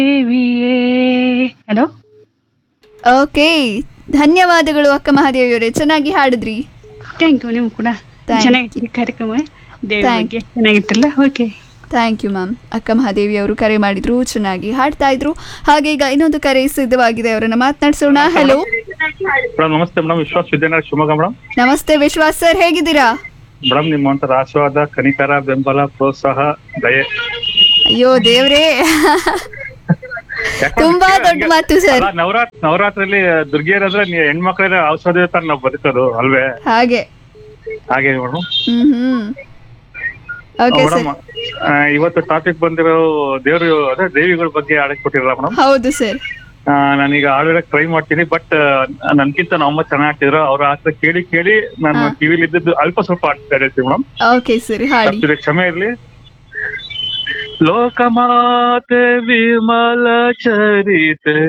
ದೇವಿಯೇ hello okay ಧನ್ಯವಾದಗಳು ಅಕ್ಕ ಮಹಾದೇವಿಯವರೇ ಚೆನ್ನಾಗಿ ಹಾಡಿದ್ರಿ ಥ್ಯಾಂಕ್ ಯು ನೀವು ಕೂಡ Thank ಚೆನ್ನಾಗಿತ್ತು ಕಾರ್ಯಕ್ರಮ ದೇವ್ರ Thank ಬಗ್ಗೆ ಚೆನ್ನಾಗಿತ್ತಲ್ಲ okay thank you ma'am Akka Mahadevi ಅವರು ಕರೆ ಮಾಡಿದ್ರು ಚೆನ್ನಾಗಿ ಹಾಡ್ತಾ ಇದ್ರು ಹಾಗೆ ಈಗ ಇನ್ನೊಂದು ಕರೆ ಸಿದ್ಧವಾಗಿದೆ ಅವರನ್ನ ಮಾತನಾಡಿಸೋಣ ಹಲೋ ಮೇಡಮ್ ನಮಸ್ತೆ ಮೇಡಮ್ ವಿಶ್ವಾಸ್ ವಿದ್ಯಾನಗರ ಶಿವಮೊಗ್ಗ ಮೇಡಮ್ ನಮಸ್ತೆ ವಿಶ್ವಾಸ್ ಸರ್ ಹೇಗಿದ್ದೀರಾ ಮೇಡಮ್ ನಿಮ್ಮಂತರ ಆಶೀರ್ವಾದ ಕನಿಕರ ಬೆಂಬಲ ಪ್ರೋತ್ಸಾಹ ದಯೆ ಅಯ್ಯೋ ದೇವ್ರೇ ಯಾಕಂದ್ರೆ ತುಂಬಾ ಹಂಗೆ- ದೊಡ್ಡ ಮಾತು ಸರ್ ಅಲ್ಲ, ನವರಾತ್ ನವರಾತ್ರಿಲಿ ದುರ್ಗಿಯರಾದ್ರೆ ನೀ ಹೆಣ್ಮಕ್ಳ ಔಷಧಿ ತರ ನಾವು ಬದುಕೋದು ಅಲ್ವೇ ಹಾಗೆ ಹಾಗೆ ಮೇಡಮ್ ಹ್ಮ್ ಹ್ಮ್ ಓಕೆ ಸರ್ ಮೇಡಮ್ ಇವತ್ತು ಟಾಪಿಕ್ ಬಂದಿರೋ ದೇವ್ರು ಅದೇ ದೇವಿಗಳ ಬಗ್ಗೆ ಆಡಕ್ ಕೊಟ್ಟಿರಲ್ಲ ಮೇಡಮ್ ಹೌದು ಸರ್ ನಾನೀಗ ಆಡೋದಕ್ಕೆ ಟ್ರೈ ಮಾಡ್ತೀನಿ ಬಟ್ ನನ್ಕಿಂತ ನಮ್ಮ ಚೆನ್ನಾಗಿ ಆಡ್ತಿದ್ರು ಅವ್ರ ಹತ್ರ ಕೇಳಿ ಕೇಳಿ ನಾನು ಹಾ. ಟಿವಿಲಿ ಇದ್ದದ್ದು ಅಲ್ಪ ಸ್ವಲ್ಪ ಆಡ್ತಾ ಇರ್ತೀನಿ ಮೇಡಮ್ ಓಕೆ ಸರಿ ಹಾಡಿ ತಪ್ಪಿದೆ ಕ್ಷಮೆ ಇರ್ಲಿ ಲೋಕಮಾತೆ ವಿಮಲ ಚರಿತೆ